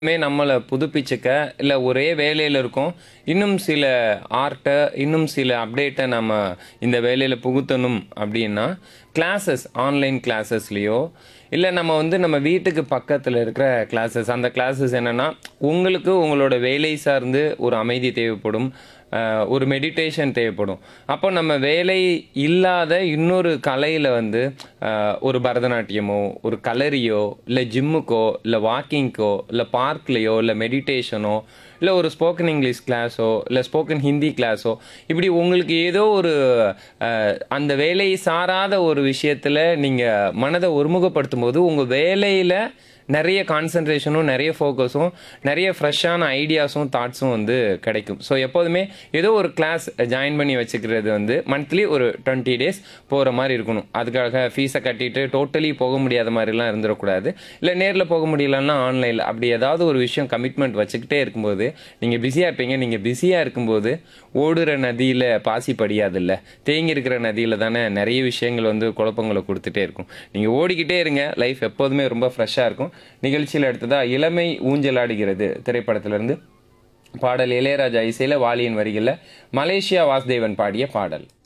மே நம்மளை புதுப்பிச்சுக்க இல்லை ஒரே வேலையில் இருக்கோம் இன்னும் சில ஆர்ட்டை இன்னும் சில அப்டேட்டை நம்ம இந்த வேலையில் புகுத்தணும் அப்படின்னா கிளாஸஸ் ஆன்லைன் கிளாஸஸ்லேயோ இல்லை நம்ம வந்து நம்ம வீட்டுக்கு பக்கத்தில் இருக்கிற கிளாஸஸ் அந்த கிளாஸஸ் என்னென்னா உங்களுக்கு உங்களோட வேலை சார்ந்து ஒரு அமைதி தேவைப்படும் அஹ், ஒரு மெடிடேஷன் தேவைப்படும் அப்போ நம்ம வேலை இல்லாத இன்னொரு கலையில் வந்து அஹ், ஒரு பரதநாட்டியமோ ஒரு கலரியோ இல்லை ஜிம்முக்கோ இல்லை வாக்கிங்க்கோ இல்லை பார்க்லேயோ இல்லை மெடிடேஷனோ இல்லை ஒரு ஸ்போக்கன் இங்கிலீஷ் கிளாஸோ இல்லை ஸ்போக்கன் ஹிந்தி கிளாஸோ இப்படி உங்களுக்கு ஏதோ ஒரு அஹ், அந்த வேலையை சாராத ஒரு விஷயத்தில் நீங்கள் மனதை ஒருமுகப்படுத்தும் போது உங்கள் வேலையில் நிறைய கான்சன்ட்ரேஷனும் நிறைய ஃபோக்கஸும் நிறைய ஃப்ரெஷ்ஷான ஐடியாஸும் தாட்ஸும் வந்து கிடைக்கும் ஸோ எப்போதுமே ஏதோ ஒரு கிளாஸ் ஜாயின் பண்ணி வச்சுக்கிறது வந்து மந்த்லி ஒரு டுவெண்ட்டி டேஸ் போகிற மாதிரி இருக்கணும் அதுக்காக ஃபீஸை கட்டிட்டு டோட்டலி போக முடியாத மாதிரிலாம் இருந்துடக்கூடாது இல்லை நேரில் போக முடியலன்னா ஆன்லைனில் அப்படி ஏதாவது ஒரு விஷயம் கமிட்மெண்ட் வச்சுக்கிட்டே இருக்கும்போது நீங்கள் பிஸியாக இருப்பீங்க நீங்கள் பிஸியாக இருக்கும்போது ஓடுற நதியில் பாசி படியாதுல்ல தேங்கி இருக்கிற நதியில் தானே நிறைய விஷயங்கள் வந்து குழப்பங்களை கொடுத்துட்டே இருக்கும் நீங்கள் ஓடிக்கிட்டே இருங்க லைஃப் எப்போதுமே ரொம்ப ஃப்ரெஷ்ஷாக இருக்கும் நிகழ்ச்சியில் அடுத்ததா இளமை ஊஞ்சலாடுகிறது திரைப்படத்திலிருந்து பாடல் இளையராஜா இசையில் வாலியின் வரிகளில் மலேசியா வாசுதேவன் பாடிய பாடல்